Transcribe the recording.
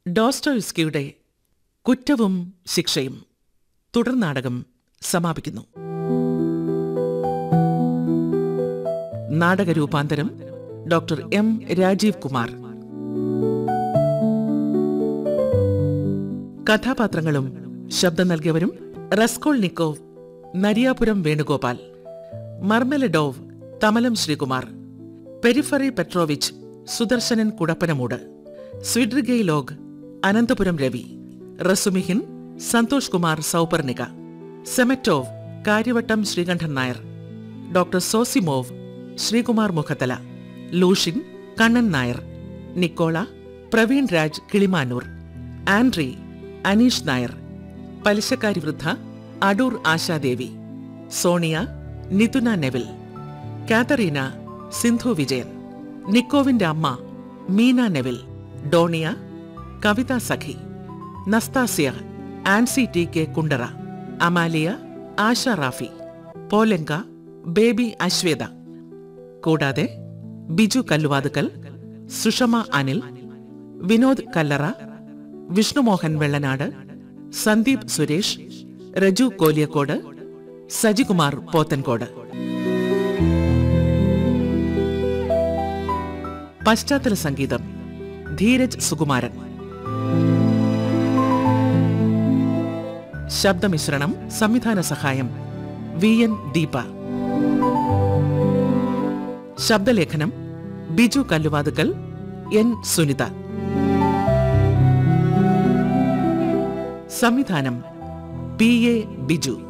ഡോസ്റ്റോയുസ്കിയുടെ കുറ്റവും ശിക്ഷയും തുടർ നാടകം സമാപിക്കുന്നു നാടക രൂപാന്തരം ഡോക്ടർ എം രാജീവ് കുമാർ കഥാപാത്രങ്ങളും ശബ്ദം നൽകിയവരും Raskolnikov Nariyapuram Venugopal Marmeladov Thamalam Sreekumar Porfiry Petrovich Sudarsanan Kudappanamoodu Svidrigailov Ananthapuram Ravi Razumikhin Santhosh Kumar Souparnika Zametov Kariavattom Sreekandan Nair doctor Zosimov Sreekumar Mukhathala Luzhin Kannan Nair Nikola Praveen Raj Kilimanoor Andrei Aneesh Nair പലിശക്കാരി വൃദ്ധ അടൂർ ആശാദേവി സോണിയ നിതുന നെവിൽ കാതറീന സിന്ധു വിജയൻ നിക്കോവിന്റെ അമ്മ Meena Nevil Dunia Kavitha Sakhi Nastasia Ancy T K Kundara Amalia Asha Rafi Polenka Baby Ashwetha കൂടാതെ ബിജു കല്ലുവാതുക്കൽ സുഷമ അനിൽ വിനോദ് കല്ലറ വിഷ്ണുമോഹൻ വെള്ളനാട് സന്ദീപ് സുരേഷ് രജു കോലിയക്കോട് സജികുമാർ പോത്തൻകോട് പശ്ചാത്തല സംഗീതം ധീരജ് സുകുമാരൻ ശബ്ദമിശ്രണം സംവിധാന സഹായം വി എൻ ദീപ ശബ്ദലേഖനം ബിജു കല്ലുവാതുക്കൽ എൻ സുനിത സംവിധാനം പി എ ബിജു